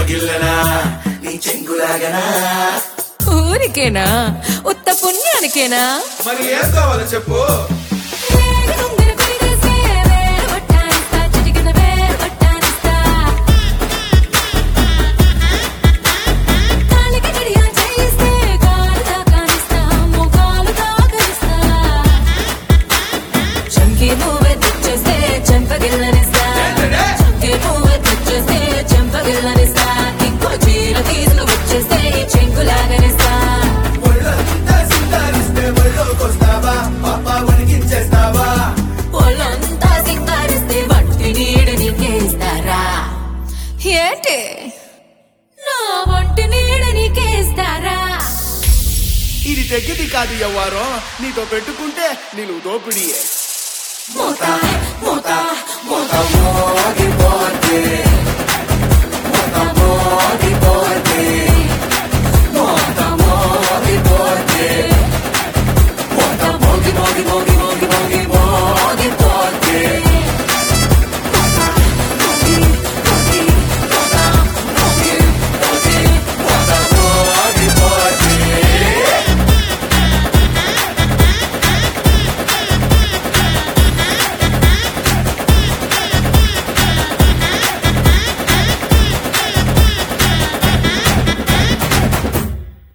చెంపగిల్లనా నీ చెంగులాగనా ఊరికేనా ఉత్త పుణ్యానికేనా మరి ఏం కావాలో చెప్పు చంకి నువ్వే తెచ్చేస్తే చెంపగిల్లనిస్తా చంకి నువ్వే తెచ్చేస్తే చెంపగిల్లనిస్తా ఇంకో చీర తీసుకు వచ్చేస్తే చెంగులాగనిస్తా ఒళ్ళంతా సింగారిస్తే ఒళ్ళోకొస్తావా పాప వణికించేస్తావా ఒళ్ళంతా సింగారిస్తే వంటి నీడు నీకేస్తారా ఏంటి నా వంటి నీడు నీకేస్తారా ఇది తెగ్గిది కాదు ఎవ్వారో నీతో పెట్టుకుంటే నీళ్ళు దోపిడియే మూత మూత మూత మోగిపోతే మోగిపోతే